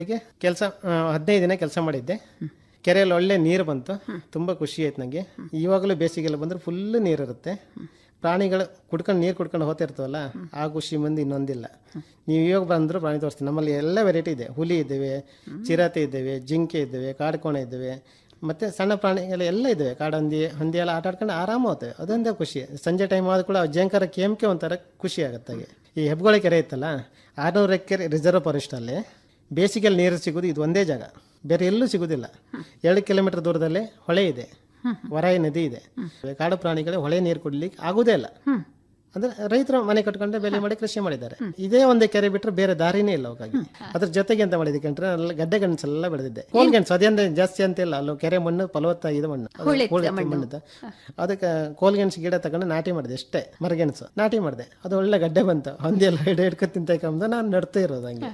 ಹೀಗೆ ಕೆಲಸ ಹದಿನೈದು ದಿನ ಕೆಲಸ ಮಾಡಿದ್ದೆ ಕೆರೆಯಲ್ಲಿ ಒಳ್ಳೆ ನೀರು ಬಂತು ತುಂಬ ಖುಷಿ ಆಯ್ತು ನನಗೆ ಇವಾಗಲೂ ಬೇಸಿಗೆಲ್ಲ ಬಂದರೆ ಫುಲ್ ನೀರಿರುತ್ತೆ ಪ್ರಾಣಿಗಳು ಕುಡ್ಕೊಂಡು ನೀರು ಕುಡ್ಕೊಂಡು ಹೋಗ್ತಿರ್ತವಲ್ಲ ಆ ಖುಷಿ ಮಂದಿ ಇನ್ನೊಂದಿಲ್ಲ ನೀವು ಇವಾಗ ಬಂದರೂ ಪ್ರಾಣಿ ತೋರಿಸ್ತೀನಿ ನಮ್ಮಲ್ಲಿ ಎಲ್ಲ ವೆರೈಟಿ ಇದೆ ಹುಲಿ ಇದ್ದೇವೆ ಚಿರತೆ ಇದ್ದೇವೆ ಜಿಂಕೆ ಇದ್ದೇವೆ ಕಾಡ್ಕೋಣ ಇದ್ದೇವೆ ಮತ್ತು ಸಣ್ಣ ಪ್ರಾಣಿಗಳು ಎಲ್ಲ ಇದ್ದಾವೆ ಕಾಡಂದಿ ಹಂದಿ ಎಲ್ಲ ಆಟ ಆಡ್ಕೊಂಡು ಆರಾಮ ಹೋಗ್ತವೆ ಅದೊಂದೇ ಖುಷಿ ಸಂಜೆ ಟೈಮ್ ಆದ ಕೂಡ ಜಂಕರ ಕೇಮ್ಕೆ ಒಂಥರ ಖುಷಿ ಆಗುತ್ತೆ ಹಾಗೆ ಈ ಹೆಬ್ಬಗೋಳ ಕೆರೆ ಇತ್ತಲ್ಲ ಆರುನೂರು ಎಕರೆ ರಿಸರ್ವ್ ಫಾರೆಸ್ಟಲ್ಲಿ ಬೇಸಿಗೆಯಲ್ಲಿ ನೀರು ಸಿಗೋದು ಇದು ಒಂದೇ ಜಾಗ ಬೇರೆ ಎಲ್ಲೂ ಸಿಗೋದಿಲ್ಲ ಎರಡು ಕಿಲೋಮೀಟರ್ ದೂರದಲ್ಲೇ ಹೊಳೆ ಇದೆ ವರಾಯಿ ನದಿ ಇದೆ ಕಾಡು ಪ್ರಾಣಿಗಳಿಗೆ ಹೊಳೆ ನೀರು ಕುಡ್ಲಿಕ್ಕೆ ಆಗುದೇ ಇಲ್ಲ ಅಂದ್ರೆ ರೈತರು ಮನೆ ಕಟ್ಕೊಂಡೆ ಬೆಲೆ ಮಾಡಿ ಕೃಷಿ ಮಾಡಿದ್ದಾರೆ ಇದೇ ಒಂದೇ ಕೆರೆ ಬಿಟ್ಟರೆ ಬೇರೆ ದಾರಿನೇ ಇಲ್ಲ ಅವಾಗಿ ಅದ್ರ ಜೊತೆಗೆ ಅಂತ ಮಾಡಿದಕ್ಕೆ ಅಂದ್ರೆ ಅಲ್ಲಿ ಗಡ್ಡೆ ಗೆಣಸೆಲ್ಲ ಬೆಳೆದಿದ್ದೆ ಕೋಲ್ ಗೆಣಸು ಅದೇಂದ್ರೆ ಜಾಸ್ತಿ ಅಂತ ಇಲ್ಲ ಅಲ್ಲಿ ಕೆರೆ ಮಣ್ಣು ಫಲವತ್ತಾಗಿದೆ ಮಣ್ಣು ಅದು ಹೂಳೆತ್ತು ಮಣ್ಣಿದ್ದು ಅದಕ್ಕೆ ಕೋಲ್ ಗೆಣಸು ಗಿಡ ತಗೊಂಡು ನಾಟಿ ಮಾಡಿದೆ ಅಷ್ಟೇ ಮರಗೆಣಸು ನಾಟಿ ಮಾಡಿದೆ ಅದು ಒಳ್ಳೆ ಗಡ್ಡೆ ಬಂತು ಹಂದಿ ಎಲ್ಲ ಹಿಡ ಹಿಡ್ಕೊ ತಿಂತಕ್ಕಂದು ನಾನು ನಡ್ತಾ ಇರೋದು ಹಂಗೆ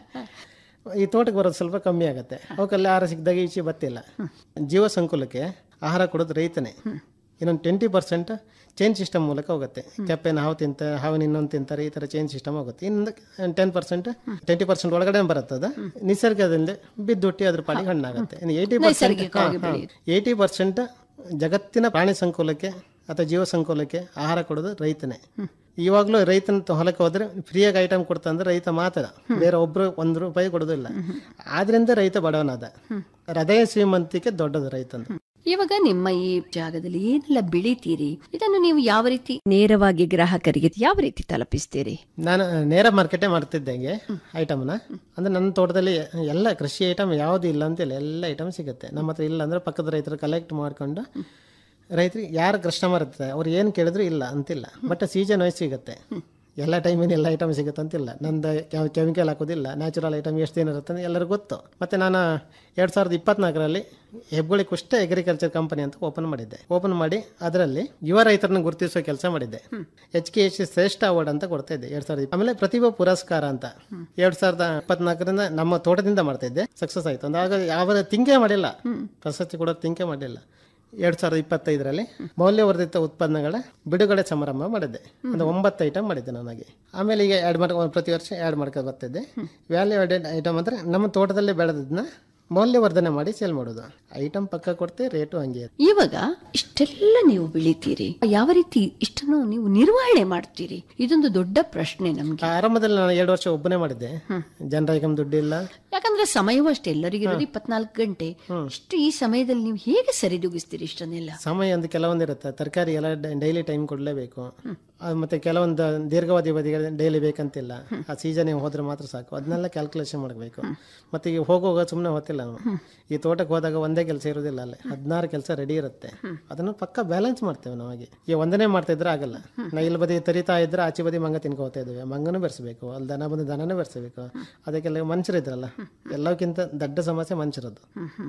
ಈ ತೋಟಕ್ಕೆ ಬರೋದು ಸ್ವಲ್ಪ ಕಮ್ಮಿ ಆಗುತ್ತೆ ಅವಕ್ಕೆಲ್ಲ ಆಹಾರ ಸಿಕ್ಕಿದಾಗ ಈಚೆ ಬತ್ತಿಲ್ಲ ಜೀವ ಸಂಕುಲಕ್ಕೆ ಆಹಾರ ಕೊಡೋದು ರೈತನೇ ಇನ್ನೊಂದು ಟ್ವೆಂಟಿ ಪರ್ಸೆಂಟ್ ಚೈನ್ ಸಿಸ್ಟಮ್ ಮೂಲಕ ಹೋಗುತ್ತೆ ಕೆಪ್ಪೆನ ಹಾವು ತಿಂತ ಹಾವಿನ ಇನ್ನೊಂದು ತಿಂತಾರೆ ಈ ಥರ ಚೈನ್ ಸಿಸ್ಟಮ್ ಹೋಗುತ್ತೆ ಇನ್ನು ಟೆನ್ ಪರ್ಸೆಂಟ್ ಟ್ವೆಂಟಿ ಪರ್ಸೆಂಟ್ ಒಳಗಡೆ ಬರುತ್ತದೆ ನಿಸರ್ಗದಿಂದ ಬಿದ್ದುಟ್ಟಿ ಅದ್ರ ಪಾಡಿಗೆ ಹಣ್ಣಾಗುತ್ತೆ ಇನ್ನು ಏಯ್ಟಿ ಪರ್ಸೆಂಟ್ ಏಯ್ಟಿ ಪರ್ಸೆಂಟ್ ಜಗತ್ತಿನ ಪ್ರಾಣಿ ಸಂಕುಲಕ್ಕೆ ಅಥವಾ ಜೀವ ಸಂಕುಲಕ್ಕೆ ಆಹಾರ ಕೊಡೋದು ರೈತನೇ ಇವಾಗಲೂ ರೈತನ ತ- ಹೊಲಕ್ಕೆ ಹೋದ್ರೆ ಫ್ರೀಯಾಗಿ ಐಟಮ್ ಕೊಡ್ತಾ ಅಂದ್ರೆ ರೈತ ಮಾತ್ರ ಬೇರೆ ಒಬ್ರು ಒಂದು ರೂಪಾಯಿ ಕೊಡೋದಿಲ್ಲ ಆದ್ರಿಂದ ರೈತ ಬಡವನಾದ ಹೃದಯ ಶ್ರೀಮಂತಿಕೆ ದೊಡ್ಡದು ರೈತಂದು ಇವಾಗ ನಿಮ್ಮ ಈ ಜಾಗದಲ್ಲಿ ಏನೆಲ್ಲ ಬೆಳಿತೀರಿ ಇದನ್ನು ನೀವು ಯಾವ ರೀತಿ ನೇರವಾಗಿ ಗ್ರಾಹಕರಿಗೆ ಯಾವ ರೀತಿ ತಲುಪಿಸ್ತೀರಿ ನಾನು ನೇರ ಮಾರ್ಕೆಟೇ ಮಾಡ್ತಿದ್ದೆ ಹಂಗೆ ಐಟಮ್ನ ಅಂದ್ರೆ ನನ್ನ ತೋಟದಲ್ಲಿ ಎಲ್ಲ ಕೃಷಿ ಐಟಮ್ ಯಾವುದು ಇಲ್ಲ ಅಂತಿಲ್ಲ ಎಲ್ಲ ಐಟಮ್ ಸಿಗುತ್ತೆ ನಮ್ಮ ಹತ್ರ ಇಲ್ಲ ಅಂದ್ರೆ ಪಕ್ಕದ ರೈತರು ಕಲೆಕ್ಟ್ ಮಾಡ್ಕೊಂಡು ರೈತರಿಗೆ ಯಾರು ಕಸ್ಟಮರ್ ಇರ್ತಾರೆ ಅವ್ರು ಏನು ಕೇಳಿದ್ರು ಇಲ್ಲ ಅಂತಿಲ್ಲ ಬಟ್ ಸೀಸನ್ ವೈಸ್ ಸಿಗುತ್ತೆ ಎಲ್ಲ ಟೈಮಿನ ಎಲ್ಲ ಐಟಮ್ ಸಿಗುತ್ತೆ ಅಂತಿಲ್ಲ ನಂದು ಕೆಮಿಕಲ್ ಹಾಕೋದಿಲ್ಲ ನ್ಯಾಚುರಲ್ ಐಟಮ್ ಎಷ್ಟು ದಿನ ಇರುತ್ತೆ ಅಂತ ಎಲ್ಲರಿಗೂ ಗೊತ್ತು ಮತ್ತು ನಾನು ಎರಡು ಸಾವಿರದ ಇಪ್ಪತ್ನಾಲ್ಕರಲ್ಲಿ ಹೆಬ್ಬುಳಿ ಕುಷ್ಟ ಅಗ್ರಿಕಲ್ಚರ್ ಕಂಪನಿ ಅಂತ ಓಪನ್ ಮಾಡಿದ್ದೆ ಓಪನ್ ಮಾಡಿ ಅದರಲ್ಲಿ ಯುವ ರೈತರನ್ನ ಗುರುತಿಸೋ ಕೆಲಸ ಮಾಡಿದ್ದೆ ಎಚ್ ಕೆ ಎಚ್ ಶ್ರೇಷ್ಠ ಅವಾರ್ಡ್ ಅಂತ ಕೊಡ್ತಾ ಇದ್ದೆ ಎರಡ್ ಸಾವಿರದ ಆಮೇಲೆ ಪ್ರತಿಭಾ ಪುರಸ್ಕಾರ ಅಂತ ಎರಡ್ ಸಾವಿರದ ಇಪ್ಪತ್ನಾಲ್ಕರಿಂದ ನಮ್ಮ ತೋಟದಿಂದ ಮಾಡ್ತಾ ಇದ್ದೆ ಸಕ್ಸಸ್ ಆಯ್ತು ಅಂದಾಗ ಯಾವ ತಿಂಕೆ ಮಾಡಿಲ್ಲ ಪ್ರಶಸ್ತಿ ಕೊಡೋದು ತಿಂಕೆ ಮಾಡಿಲ್ಲ ಎರಡ್ ಸಾವಿರದ ಇಪ್ಪತ್ತೈದರಲ್ಲಿ ಮೌಲ್ಯವರ್ಧಿತ ಉತ್ಪನ್ನಗಳ ಬಿಡುಗಡೆ ಸಮಾರಂಭ ಮಾಡಿದ್ದೆ ಅಂದ್ರೆ ಒಂಬತ್ತು ಐಟಮ್ ಮಾಡಿದ್ದೆ ನನಗೆ ಆಮೇಲೆ ಈಗ ಆ್ಯಡ್ ಮಾಡ್ಕೊ ಪ್ರತಿ ವರ್ಷ ಆ್ಯಡ್ ಮಾಡ್ಕೊಂಡು ಬರ್ತಿದ್ದೆ ವ್ಯಾಲ್ಯೂ ಆಡೆಡ್ ಐಟಮ್ ಅಂದ್ರೆ ನಮ್ಮ ತೋಟದಲ್ಲೇ ಬೆಳೆದದನ್ನ ಮೌಲ್ಯವರ್ಧನೆ ಮಾಡಿ ಸೇಲ್ ಮಾಡೋದು ಐಟಮ್ ಪಕ್ಕ ಕೊಡ್ತೆ ರೇಟು ಹಂಗೆ ಇರುತ್ತೆ. ಇವಾಗ ಇಷ್ಟೆಲ್ಲ ನೀವು ಬೆಳಿತೀರಿ ಯಾವ ರೀತಿ ಇಷ್ಟನ್ನು ನೀವು ನಿರ್ವಹಣೆ ಮಾಡ್ತೀರಿ ಇದೊಂದು ದೊಡ್ಡ ಪ್ರಶ್ನೆ ನಮ್ಗೆ ಆರಂಭದಲ್ಲಿ ನಾನು ಎರಡು ವರ್ಷ ಒಬ್ಬನೇ ಮಾಡಿದ್ದೆ ಜನರಿಗೆ ದುಡ್ಡಿಲ್ಲ ಯಾಕಂದ್ರೆ ಸಮಯವೂ ಅಷ್ಟೇ ಎಲ್ಲರಿಗಿರೋದು ಇಪ್ಪತ್ನಾಲ್ಕು ಗಂಟೆ ಇಷ್ಟು ಈ ಸಮಯದಲ್ಲಿ ನೀವು ಹೇಗೆ ಸರಿದೂಗಿಸ್ತೀರಿ ಇಷ್ಟನ್ನೆಲ್ಲ ಸಮಯ ಒಂದು ಕೆಲವೊಂದು ಇರುತ್ತೆ ತರಕಾರಿ ಎಲ್ಲ ಡೈಲಿ ಟೈಮ್ ಕೊಡಲೇಬೇಕು ಮತ್ತೆ ಕೆಲವೊಂದು ದೀರ್ಘಾವಧಿ ಅವಧಿಗೆ ಡೈಲಿ ಬೇಕಂತಿಲ್ಲ ಆ ಸೀಸನ್ ಹೋದ್ರೆ ಮಾತ್ರ ಸಾಕು ಅದನ್ನೆಲ್ಲ ಕ್ಯಾಲ್ಕುಲೇಷನ್ ಮಾಡಬೇಕು ಮತ್ತೆ ಈಗ ಹೋಗುವಾಗ ಸುಮ್ಮನೆ ಹೋಗ್ತಿಲ್ಲ ನಾವು ಈ ತೋಟಕ್ಕೆ ಹೋದಾಗ ಒಂದೇ ಕೆಲಸ ಇರೋದಿಲ್ಲ ಅಲ್ಲೇ ಹದಿನಾರು ಕೆಲಸ ರೆಡಿ ಇರುತ್ತೆ ಅದನ್ನು ಪಕ್ಕ ಬ್ಯಾಲೆನ್ಸ್ ಮಾಡ್ತೇವೆ ನಾವಾಗಿ ಈಗ ಒಂದನೇ ಮಾಡ್ತಾ ಇದ್ರೆ ಆಗಲ್ಲ ನಾ ಇಲ್ಲಿ ಬದಿ ತರಿತಾ ಇದ್ರೆ ಆಚೆ ಬದಿ ಮಂಗ ತಿನ್ಕೋತಾ ಇದ್ದೇವೆ ಮಂಗನೂ ಬೆರೆಸಬೇಕು ಅಲ್ಲಿ ದನ ಬಂದು ದನನೂ ಬೆರೆಸಬೇಕು ಅದಕ್ಕೆಲ್ಲ ಮನುಷ್ಯರು ಇದ್ರಲ್ಲ ಎಲ್ಲಕ್ಕಿಂತ ದೊಡ್ಡ ಸಮಸ್ಯೆ ಮನುಷ್ಯರದ್ದು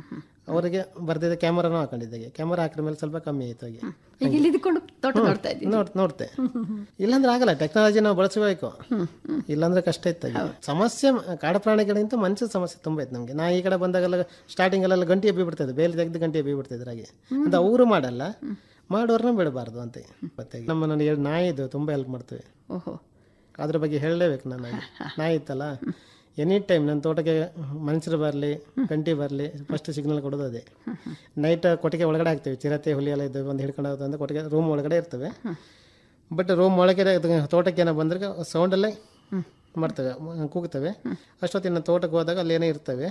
ಅವರಿಗೆ ಬರ್ದಿದ್ದ ಕ್ಯಾಮರಾನು ಹಾಕೊಂಡಿದ್ದೆ ಕ್ಯಾಮರಾ ಹಾಕಿದ ಮೇಲೆ ಸ್ವಲ್ಪ ಕಮ್ಮಿ ಆಯ್ತು ಹಾಗೆ ಈಗ ಇಲ್ಲಿ ಇದ್ಕೊಂಡು ತೋಟ ನೋಡ್ತಾ ಇದ್ದೀನಿ ನೋಡ್ ನೋಡ್ತೆ ಇಲ್ಲಾಂದ್ರೆ ಆಗಲ್ಲ ಟೆಕ್ನಾಲಜಿ ನಾವು ಬಳಸಬೇಕು ಇಲ್ಲಾಂದ್ರೆ ಕಷ್ಟ ಇತ್ತು ಹಾಗೆ. ಸಮಸ್ಯೆ ಮ- ಕಾಡು ಪ್ರಾಣಿಗಳಿಗಿಂತ ಮನುಷ್ಯದ ಸಮಸ್ಯೆ ತುಂಬ ಇತ್ತು ನಮಗೆ ನಾ ಈ ಕಡೆ ಬಂದಾಗೆಲ್ಲ ಸ್ಟಾರ್ಟಿಂಗ್ ಅಲ್ಲೆಲ್ಲ ಗಂಟೆ ಎಬ್ಬಿ ಬಿಡ್ತಿದ್ದೆ ಬೇಲಿ ತೆಗೆದು ಗಂಟೆ ಎಬ್ಬಿ ಬಿಡ್ತಿದ್ರು ಹಾಗೆ ಅಂತ ಅವರು ಮಾಡಲ್ಲ ಮಾಡೋರ್ನ ಬಿಡಬಾರ್ದು ಅಂತ ಮತ್ತೆ ನಮ್ಮ ನನಗೆ ಎರಡು ನಾಯಿ ಇದು ತುಂಬ ಹೆಲ್ಪ್ ಮಾಡ್ತೇವೆ ಓಹೋ ಅದ್ರ ಬಗ್ಗೆ ಹೇಳಲೇಬೇಕು ನಾನು ನಾಯಿ ಇತ್ತಲ್ಲ ಎನಿ ಟೈಮ್ ನನ್ನ ತೋಟಕ್ಕೆ ಮನುಷ್ಯರು ಬರಲಿ ಗಂಟಿ ಬರಲಿ ಫಸ್ಟ್ ಸಿಗ್ನಲ್ ಕೊಡೋದು ಅದೇ ನೈಟ್ ಕೊಟ್ಟಿಗೆ ಒಳಗಡೆ ಹಾಕ್ತೀವಿ ಚಿರತೆ ಹುಲಿ ಎಲ್ಲ ಇದ್ದಾವೆ ಒಂದು ಹಿಡ್ಕೊಂಡು ಹೋಗುತ್ತೆ ಅಂದ್ರೆ ಕೊಟ್ಟಿಗೆ ರೂಮ್ ಒಳಗಡೆ ಇರ್ತವೆ ಬಟ್ ರೂಮ್ ಒಳಗೆ ಅದು ತೋಟಕ್ಕೆ ಏನೋ ಬಂದ್ರೆ ಸೌಂಡಲ್ಲೇ ಮಾಡ್ತವೆ ಮ- ಕೂಗ್ತವೆ ಅಷ್ಟೊತ್ತಿನ ನಾನು ತೋಟಕ್ಕೆ ಹೋದಾಗ ಅಲ್ಲಿ ಏನೇ ಇರ್ತವೆ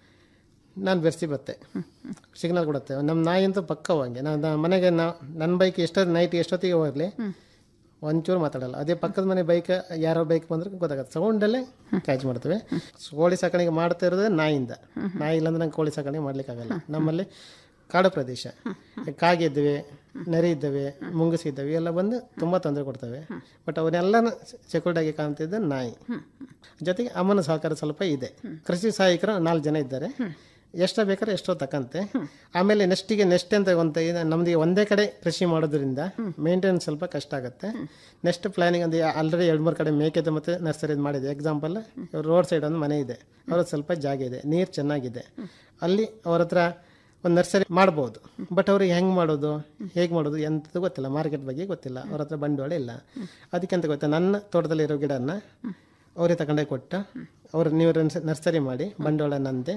ನಾನು ಬೆರೆಸಿ ಬತ್ತೆ ಸಿಗ್ನಲ್ ಕೊಡುತ್ತೆ ನಮ್ಮ ನಾಯಿ ಅಂತೂ ಪಕ್ಕವು ಹಂಗೆ ನಾನು ನಾನು ಮನೆಗೆ ನಾ ನನ್ನ ಬೈಕ್ ಎಷ್ಟೊತ್ತು ನೈಟ್ ಎಷ್ಟೊತ್ತಿಗೆ ಹೋಗಲಿ ಒಂಚೂರು ಮಾತಾಡಲ್ಲ ಅದೇ ಪಕ್ಕದ ಮನೆ ಬೈಕ್ ಯಾರೋ ಬೈಕ್ ಬಂದ್ರೆ ಗೊತ್ತಾಗತ್ತೆ ಸೌಂಡಲ್ಲೇ ಕ್ಯಾಚ್ ಮಾಡ್ತೇವೆ ಕೋಳಿ ಸಾಕಾಣಿಕೆ ಮಾಡ್ತಾ ಇರೋದೇ ನಾಯಿಯಿಂದ ನಾಯಿ ಇಲ್ಲಾಂದ್ರೆ ನಂಗೆ ಕೋಳಿ ಸಾಕಾಣಿಕೆ ಮಾಡ್ಲಿಕ್ಕಾಗಲ್ಲ ನಮ್ಮಲ್ಲಿ ಕಾಡು ಪ್ರದೇಶ ಕಾಗೆ ಇದ್ದಾವೆ ನರಿ ಇದ್ದಾವೆ ಮುಂಗುಸಿ ಇದ್ದಾವೆ ಇವೆಲ್ಲ ಬಂದು ತುಂಬ ತೊಂದರೆ ಕೊಡ್ತವೆ ಬಟ್ ಅವನ್ನೆಲ್ಲನೂ ಸೆಕ್ಯೂರ್ಡ್ ಆಗಿ ಕಾಣ್ತಿದ್ದ ನಾಯಿ ಜೊತೆಗೆ ಅಮ್ಮನ ಸಹಕಾರ ಸ್ವಲ್ಪ ಇದೆ ಕೃಷಿ ಸಹಾಯಕರು ನಾಲ್ಕು ಜನ ಇದ್ದಾರೆ ಎಷ್ಟು ಬೇಕಾದ್ರೆ ಎಷ್ಟೋ ತಕ್ಕಂತೆ ಆಮೇಲೆ ನೆಕ್ಸ್ಟಿಗೆ ನೆಕ್ಸ್ಟ್ ಅಂತ ಒಂದು ಇದು ನಮ್ದು ಒಂದೇ ಕಡೆ ಕೃಷಿ ಮಾಡೋದ್ರಿಂದ ಮೇಂಟೆನೆನ್ಸ್ ಸ್ವಲ್ಪ ಕಷ್ಟ ಆಗುತ್ತೆ ನೆಕ್ಸ್ಟ್ ಪ್ಲಾನಿಂಗ್ ಅಂದ್ರೆ ಆಲ್ರೆಡಿ ಎರಡು ಮೂರು ಕಡೆ ಮೇಕೆದು ಮತ್ತು ನರ್ಸರಿ ಮಾಡಿದೆ ಎಕ್ಸಾಂಪಲ್ ರೋಡ್ ಸೈಡ್ ಒಂದು ಮನೆ ಇದೆ ಅವ್ರ ಸ್ವಲ್ಪ ಜಾಗ ಇದೆ ನೀರು ಚೆನ್ನಾಗಿದೆ ಅಲ್ಲಿ ಅವ್ರ ಹತ್ರ ಒಂದು ನರ್ಸರಿ ಮಾಡ್ಬೋದು ಬಟ್ ಅವ್ರಿಗೆ ಹೆಂಗೆ ಮಾಡೋದು ಹೇಗೆ ಮಾಡೋದು ಎಂಥದ್ದು ಗೊತ್ತಿಲ್ಲ ಮಾರ್ಕೆಟ್ ಬಗ್ಗೆ ಗೊತ್ತಿಲ್ಲ ಅವ್ರ ಹತ್ರ ಬಂಡವಾಳ ಇಲ್ಲ ಅದಕ್ಕೆ ಅಂತ ಗೊತ್ತಾ ನನ್ನ ತೋಟದಲ್ಲಿರೋ ಗಿಡನ ಅವರೇ ತಗೊಂಡೋಗಿ ಕೊಟ್ಟು ಅವ್ರು ನೀವು ನರ್ಸರಿ ಮಾಡಿ ಬಂಡವಾಳ ನಂದೆ